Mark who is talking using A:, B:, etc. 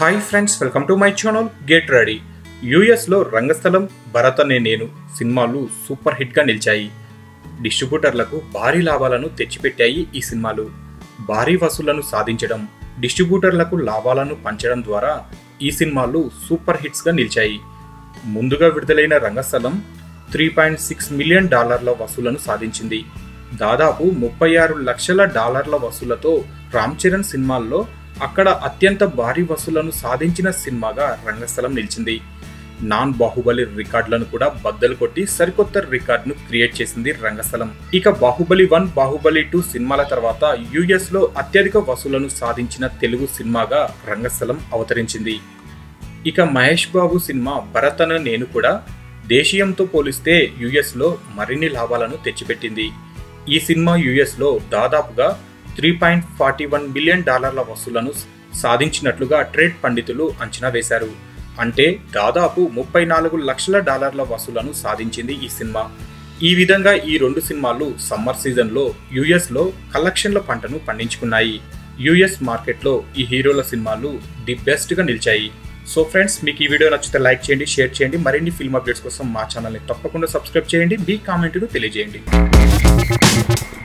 A: hi friends welcome to my channel get ready యుఎస్లో రంగస్థలం భరత్ అనే నేను సినిమాలు సూపర్ హిట్గా నిలిచాయి డిస్ట్రిబ్యూటర్లకు భారీ లాభాలను తెచ్చిపెట్టాయి ఈ సినిమాలు భారీ వసూళ్లను సాధించడం డిస్ట్రిబ్యూటర్లకు లాభాలను పంచడం ద్వారా ఈ సినిమాలు సూపర్ హిట్స్గా నిలిచాయి ముందుగా విడుదలైన Rangasthalam three point six million డాలర్ల వసూలను సాధించింది దాదాపు ముప్పై ఆరు లక్షల డాలర్ల వసూలతో రామ్ చరణ్ సినిమాల్లో అక్కడ అత్యంత భారీ వసూలను సాధించిన సినిమాగా రంగస్థలం నిలిచింది నాన్ బాహుబలి రికార్డులను కూడా బద్దలు కొట్టి సరికొత్త రికార్డును క్రియేట్ చేసింది రంగస్థలం ఇక బాహుబలి వన్ బాహుబలి టూ సినిమాల తర్వాత యుఎస్ లో అత్యధిక వసూలను సాధించిన తెలుగు సినిమాగా రంగస్థలం అవతరించింది ఇక మహేష్ బాబు సినిమా భరత్ అనే నేను కూడా దేశీయంతో పోలిస్తే యుఎస్ లో మరిన్ని లాభాలను తెచ్చిపెట్టింది ఈ సినిమా యుఎస్ లో దాదాపుగా three point forty one billion డాలర్ల వసూలను సాధించినట్లుగా ట్రేడ్ పండితులు అంచనా వేశారు అంటే దాదాపు ముప్పై నాలుగు లక్షల డాలర్ల వసూలను సాధించింది ఈ సినిమా ఈ విధంగా ఈ రెండు సినిమాలు సమ్మర్ సీజన్లో యుఎస్లో కలెక్షన్ల పంటను పండించుకున్నాయి యుఎస్ మార్కెట్లో ఈ హీరోల సినిమాలు ది బెస్ట్గా నిలిచాయి సో ఫ్రెండ్స్ మీకు ఈ వీడియో నచ్చితే లైక్ చేయండి షేర్ చేయండి మరిన్ని ఫిల్మ్ అప్డేట్స్ కోసం మా ఛానల్ని తప్పకుండా సబ్స్క్రైబ్ చేయండి మీ కామెంట్ను తెలియజేయండి